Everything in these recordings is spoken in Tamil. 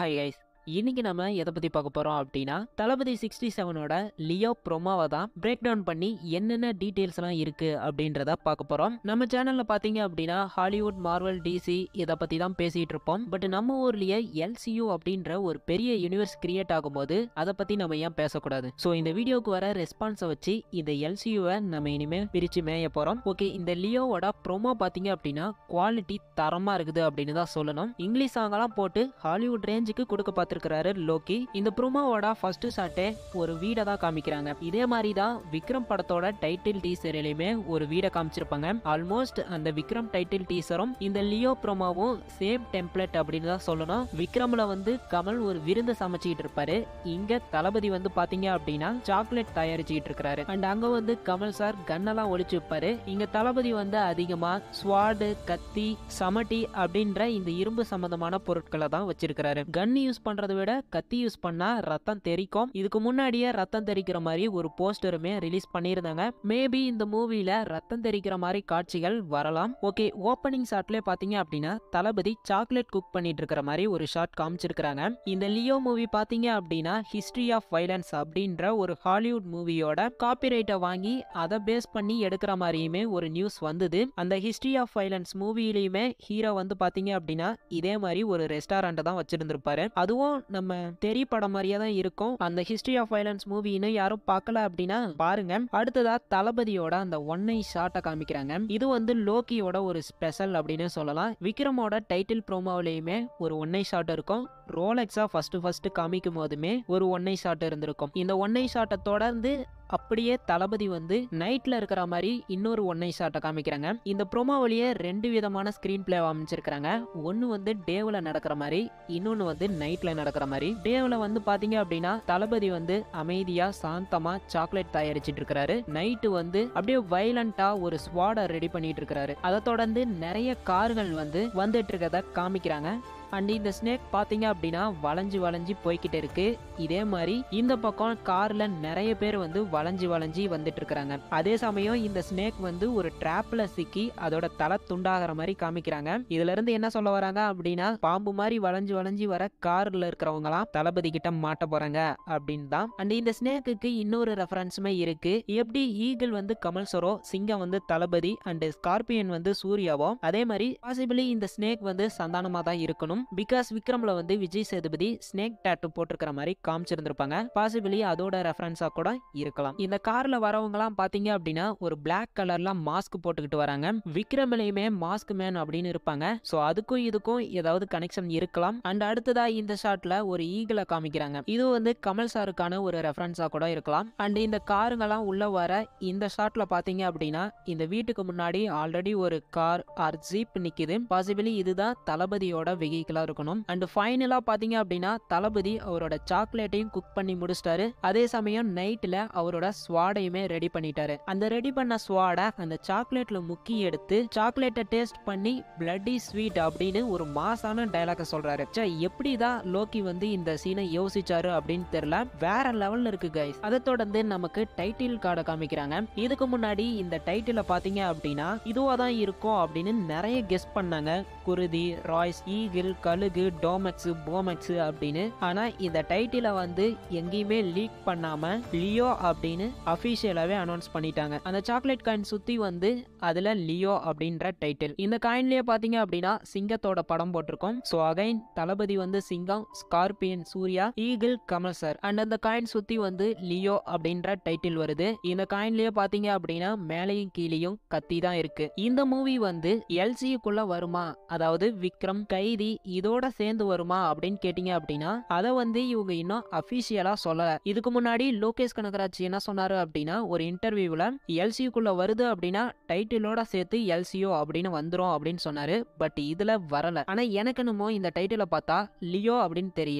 ஹாய் கைஸ் இன்னைக்கு நம்ம எதை பத்தி பார்க்க போறோம் அப்படின்னா தளபதி சிக்ஸ்டி செவனோட லியோ ப்ரோமோவை தான் பிரேக் டவுன் பண்ணி என்னென்ன டீடைல்ஸ் எல்லாம் இருக்கு அப்படின்றத பார்க்க போறோம் நம்ம சேனல்ல பாத்தீங்க அப்படின்னா ஹாலிவுட் மார்வல் டிசி இதை பத்தி தான் பேசிட்டு இருப்போம் பட் நம்ம ஊர்லயே எல்சியூ அப்படின்ற ஒரு பெரிய யூனிவர்ஸ் கிரியேட் ஆகும்போது அதை பத்தி நம்ம ஏன் பேசக்கூடாது ஸோ இந்த வீடியோக்கு வர ரெஸ்பான்ஸை வச்சு இந்த எல்சியூவை நம்ம இனிமே பிரிச்சு மேய போறோம் ஓகே இந்த லியோவோட ப்ரோமோ பாத்தீங்க அப்படின்னா குவாலிட்டி தரமா இருக்குது அப்படின்னு தான் சொல்லணும் இங்கிலீஷ் சாங்கெல்லாம் போட்டு ஹாலிவுட் ரேஞ்சுக்கு கொடுக்க பார்த்திருக்கிறாரு லோக்கி இந்த ப்ரோமோவோட ஃபர்ஸ்ட் ஷாட்டே ஒரு வீடை தான் காமிக்கிறாங்க இதே மாதிரி தான் விக்ரம் படத்தோட டைட்டில் டீசர்லயுமே ஒரு வீடை காமிச்சிருப்பாங்க ஆல்மோஸ்ட் அந்த விக்ரம் டைட்டில் டீசரும் இந்த லியோ ப்ரோமோவும் சேம் டெம்ப்ளேட் அப்படின்னு தான் சொல்லணும் விக்ரம்ல வந்து கமல் ஒரு விருந்து சமைச்சிட்டு இருப்பாரு இங்க தளபதி வந்து பாத்தீங்க அப்படின்னா சாக்லேட் தயாரிச்சுக்கிட்டு இருக்காரு அண்ட் அங்க வந்து கமல் சார் கன்னெல்லாம் ஒழிச்சு வைப்பாரு இங்க தளபதி வந்து அதிகமா ஸ்வாடு கத்தி சமட்டி அப்படின்ற இந்த இரும்பு சம்பந்தமான பொருட்களை தான் வச்சிருக்கிறாரு கன் யூஸ் பண்றதை விட கத்தி யூஸ் பண்ணா ரத்தம் தெறிக்கும் இதுக்கு முன்னாடியே ரத்தம் தெறிக்கிற மாதிரி ஒரு போஸ்டருமே ரிலீஸ் பண்ணியிருந்தாங்க மேபி இந்த மூவில ரத்தம் தெறிக்கிற மாதிரி காட்சிகள் வரலாம் ஓகே ஓப்பனிங் ஷாட்ல பாத்தீங்க அப்படின்னா தளபதி சாக்லேட் குக் பண்ணிட்டு இருக்கிற மாதிரி ஒரு ஷாட் காமிச்சிருக்கிறாங்க இந்த லியோ மூவி பாத்தீங்க அப்படின்னா ஹிஸ்டரி ஆஃப் வைலன்ஸ் அப்படின்ற ஒரு ஹாலிவுட் மூவியோட காப்பிரைட்டை வாங்கி அதை பேஸ் பண்ணி எடுக்கிற மாதிரியுமே ஒரு நியூஸ் வந்தது அந்த ஹிஸ்டரி ஆஃப் வைலன்ஸ் மூவிலையுமே ஹீரோ வந்து பாத்தீங்க அப்படின்னா இதே மாதிரி ஒரு ரெஸ்டாரண்ட் தான் வச்சிருந்திருப்பாரு அதுவும் நம்ம தெரி படம் மாதிரியே தான் இருக்கும் அந்த ஹிஸ்டரி ஆஃப் வைலன்ஸ் மூவி இன்னும் யாரும் பார்க்கல அப்படின்னா பாருங்க அடுத்ததா தளபதியோட அந்த ஒன்னை ஷாட்டை காமிக்கிறாங்க இது வந்து லோக்கியோட ஒரு ஸ்பெஷல் அப்படின்னு சொல்லலாம் விக்ரமோட டைட்டில் ப்ரோமோவிலையுமே ஒரு ஒன்னை ஷாட் இருக்கும் ரோலெக்ஸா ஃபர்ஸ்ட் ஃபர்ஸ்ட் காமிக்கும் போதுமே ஒரு ஒன்னை ஷாட் இருந்திருக்கும் இந்த ஒன்னை ஷாட்டை தொடர்ந்து அப்படியே தளபதி வந்து நைட்ல இருக்கிற மாதிரி இன்னொரு ஒன்னை ஷாட்டை காமிக்கிறாங்க இந்த ப்ரோமோவிலேயே ரெண்டு விதமான ஸ்கிரீன் பிளே அமைச்சிருக்கிறாங்க ஒன்னு வந்து டேவ்ல நடக்கிற மாதிரி இன்னொன்னு வந்து நைட்ல நடக்கிற மாதிரி டேவ்ல வந்து பாத்தீங்க அப்படின்னா தளபதி வந்து அமைதியா சாந்தமா சாக்லேட் தயாரிச்சிட்டு இருக்காரு நைட்டு வந்து அப்படியே வைலண்டா ஒரு ஸ்வாட ரெடி பண்ணிட்டு இருக்காரு அதை தொடர்ந்து நிறைய கார்கள் வந்து வந்துட்டு இருக்கிறத காமிக்கிறாங்க அண்ட் இந்த ஸ்னேக் பாத்தீங்க அப்படின்னா வளைஞ்சு வளைஞ்சு போய்கிட்டு இருக்கு இதே மாதிரி இந்த பக்கம் கார்ல நிறைய பேர் வந்து வளைஞ்சு வளைஞ்சு வந்துட்டு இருக்கிறாங்க அதே சமயம் இந்த ஸ்னேக் வந்து ஒரு டிராப்ல சிக்கி அதோட தலை துண்டாகிற மாதிரி காமிக்கிறாங்க இதுல இருந்து என்ன சொல்ல வராங்க அப்படின்னா பாம்பு மாதிரி வளைஞ்சு வளைஞ்சு வர கார்ல இருக்கிறவங்களாம் தளபதி கிட்ட மாட்ட போறாங்க அப்படின்னு தான் அண்ட் இந்த ஸ்னேக்குக்கு இன்னொரு ரெஃபரன்ஸுமே இருக்கு எப்படி ஈகிள் வந்து கமல் சரோ சிங்கம் வந்து தளபதி அண்ட் ஸ்கார்பியன் வந்து சூர்யாவோ அதே மாதிரி பாசிபிளி இந்த ஸ்னேக் வந்து சந்தானமா தான் இருக்கணும் பிகாஸ் விக்ரம்ல வந்து விஜய் சேதுபதி ஸ்னேக் டேட்டு போட்டிருக்கிற மாதிரி காமிச்சிருந்திருப்பாங்க பாசிபிளி அதோட ரெஃபரன்ஸா கூட இருக்கலாம் இந்த கார்ல வரவங்கலாம் பாத்தீங்க அப்படின்னா ஒரு பிளாக் கலர்ல மாஸ்க் போட்டுக்கிட்டு வராங்க விக்ரம்லயுமே மாஸ்க் மேன் அப்படின்னு இருப்பாங்க சோ அதுக்கும் இதுக்கும் ஏதாவது கனெக்ஷன் இருக்கலாம் அண்ட் அடுத்ததா இந்த ஷாட்ல ஒரு ஈகிளை காமிக்கிறாங்க இது வந்து கமல் சாருக்கான ஒரு ரெஃபரன்ஸா கூட இருக்கலாம் அண்ட் இந்த காருங்கெல்லாம் உள்ள வர இந்த ஷாட்ல பாத்தீங்க அப்படின்னா இந்த வீட்டுக்கு முன்னாடி ஆல்ரெடி ஒரு கார் ஆர் ஜீப் நிக்குது பாசிபிளி இதுதான் தளபதியோட வெஹிக்கிளா இருக்கணும் அண்ட் ஃபைனலா பாத்தீங்க அப்படின்னா தளபதி அவரோட சாக்லேட்டையும் குக் பண்ணி முடிச்சிட்டாரு அதே சமயம் நைட்ல அவரோட ஸ்வாடையுமே ரெடி பண்ணிட்டாரு அந்த ரெடி பண்ண ஸ்வாடை அந்த சாக்லேட்ல முக்கி எடுத்து சாக்லேட்டை டேஸ்ட் பண்ணி பிளட்டி ஸ்வீட் அப்படின்னு ஒரு மாசான டைலாக சொல்றாரு ச்சே, எப்படிதான் லோக்கி வந்து இந்த சீனை யோசிச்சாரு அப்படின்னு தெரியல வேற லெவல்ல இருக்கு கைஸ் அதை தொடர்ந்து நமக்கு டைட்டில் கார்டை காமிக்கிறாங்க இதுக்கு முன்னாடி இந்த டைட்டில பாத்தீங்க அப்படின்னா இதுவா தான் இருக்கும் அப்படின்னு நிறைய கெஸ் பண்ணாங்க குருதி ராய்ஸ் ஈகிள் கழுகு டோமெக்ஸ் போமெக்ஸ் அப்படின்னு ஆனா இந்த டைட்டில வந்து எங்கேயுமே லீக் பண்ணாம லியோ அப்படின்னு அபிஷியலாவே அனௌன்ஸ் பண்ணிட்டாங்க அந்த சாக்லேட் காயின் சுத்தி வந்து அதுல லியோ அப்படின்ற டைட்டில் இந்த காயின்லயே பாத்தீங்க அப்படின்னா சிங்கத்தோட படம் போட்டிருக்கோம் சோ அகைன் தளபதி வந்து சிங்கம் scorpion Suriya eagle Kamal sir and அந்த காயின் சுத்தி வந்து லியோ அப்படின்ற டைட்டில் வருது இந்த காயின்லயே பாத்தீங்க அப்படின்னா மேலையும் கீழேயும் கத்தி தான் இருக்கு இந்த மூவி வந்து எல்சிக்குள்ள வருமா அதாவது விக்ரம் கைதி இதோட சேர்ந்து வருமா அப்படின்னு கேட்டீங்க அப்படின்னா அதை வந்து இவங்க இன்னும் அபிஷியலா சொல்லல இதுக்கு முன்னாடி லோகேஷ் கனகராஜ் என்ன சொன்னாரு அப்படின்னா ஒரு இன்டர்வியூல எல்சிக்குள்ள வருது அப்படின்னா டைட்டிலோட சேர்த்து எல்சியோ அப்படின்னு வந்துரும் அப்படின்னு சொன்னாரு பட் இதுல வரல ஆனா எனக்கு என்னமோ இந்த டைட்டில பார்த்தா லியோ அப்படின்னு தெரியல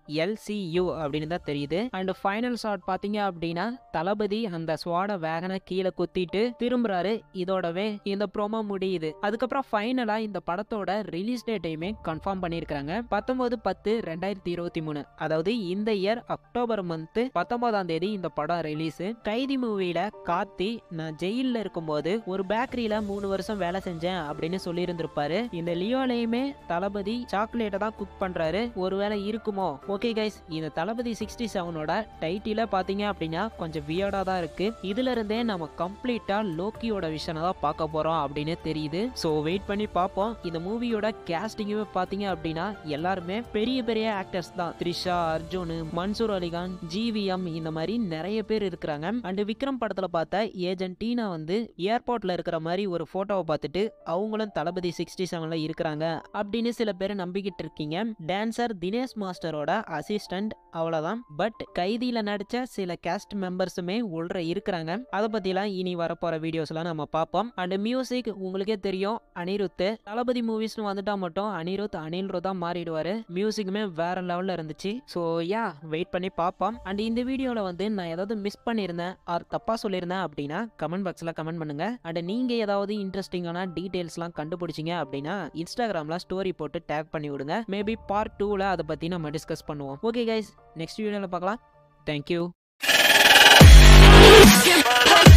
எல்சியூ அப்படின்னு தான் தெரியுது அண்ட் ஃபைனல் ஷாட் பார்த்தீங்க அப்படின்னா தளபதி அந்த ஸ்வாட வேகனை கீழே குத்திட்டு திரும்புறாரு இதோடவே இந்த ப்ரோமோ முடியுது அதுக்கப்புறம் ஃபைனலா இந்த படத்தோட ரிலீஸ் டேட்டையுமே கன்ஃபார்ம் பண்ணியிருக்காங்க பத்தொன்பது பத்து ரெண்டாயிரத்தி இருபத்தி மூணு அதாவது இந்த இயர் அக்டோபர் மந்த் பத்தொன்பதாம் தேதி இந்த படம் ரிலீஸ் கைதி மூவியில கார்த்தி நான் ஜெயிலில் இருக்கும்போது ஒரு பேக்கரியில மூணு வருஷம் வேலை செஞ்சேன் அப்படின்னு சொல்லியிருந்திருப்பாரு இந்த லியோலையுமே தளபதி சாக்லேட்டை தான் குக் பண்றாரு ஒருவேளை இருக்குமோ ஓகே கைஸ் இந்த தளபதி சிக்ஸ்டி செவனோட டைட்டில பாத்தீங்க அப்படின்னா கொஞ்சம் வியர்டா தான் இருக்கு இதுல இருந்தே நம்ம கம்ப்ளீட்டா லோக்கியோட விஷனை தான் பார்க்க போறோம் அப்படின்னு தெரியுது ஸோ வெயிட் பண்ணி பார்ப்போம் இந்த மூவியோட கேஸ்டிங்குமே பாத்தீங்க அப்படின்னா எல்லாருமே பெரிய பெரிய ஆக்டர்ஸ் தான் த்ரிஷா அர்ஜுன் மன்சூர் அலிகான் ஜிவிஎம் இந்த மாதிரி நிறைய பேர் இருக்கிறாங்க அண்ட் விக்ரம் படத்துல பார்த்த ஏஜென்ட் டீனா வந்து ஏர்போர்ட்ல இருக்கிற மாதிரி ஒரு போட்டோவை பார்த்துட்டு அவங்களும் தளபதி சிக்ஸ்டி செவன்ல இருக்கிறாங்க அப்படின்னு சில பேர் நம்பிக்கிட்டு இருக்கீங்க டான்சர் தினேஷ் மாஸ்டரோட அசிஸ்டன்ட் அவ்வளவுதான் பட் கைதியில நடிச்ச சில கேஸ்ட் மெம்பர்ஸுமே உள்ள இருக்கிறாங்க அதை பத்திலாம் இனி வரப்போற வீடியோஸ்லாம் நம்ம பார்ப்போம் அண்ட் மியூசிக் உங்களுக்கே தெரியும் அனிருத் தளபதி மூவிஸ்னு வந்துட்டா மட்டும் அனிருத் அனில்ரு தான் மாறிடுவாரு மியூசிக்குமே வேற லெவல்ல இருந்துச்சு ஸோ யா வெயிட் பண்ணி பார்ப்போம் அண்ட் இந்த வீடியோவில் வந்து நான் ஏதாவது மிஸ் பண்ணியிருந்தேன் ஆர் தப்பா சொல்லியிருந்தேன் அப்படின்னா கமெண்ட் பாக்ஸில் கமெண்ட் பண்ணுங்க அண்ட் நீங்க ஏதாவது இன்ட்ரெஸ்டிங்கான டீடைல்ஸ்லாம் கண்டுபிடிச்சிங்க அப்படின்னா இன்ஸ்டாகிராம்ல ஸ்டோரி போட்டு டேக் பண்ணி விடுங்க மேபி பார்ட் டூவில் அதை பற்றி நம்ம டிஸ்கஸ் பண்ணுவோம் ஓகே கைஸ் நெக்ஸ்ட் வீடியோவில் பார்க்கலாம் தேங்க்யூ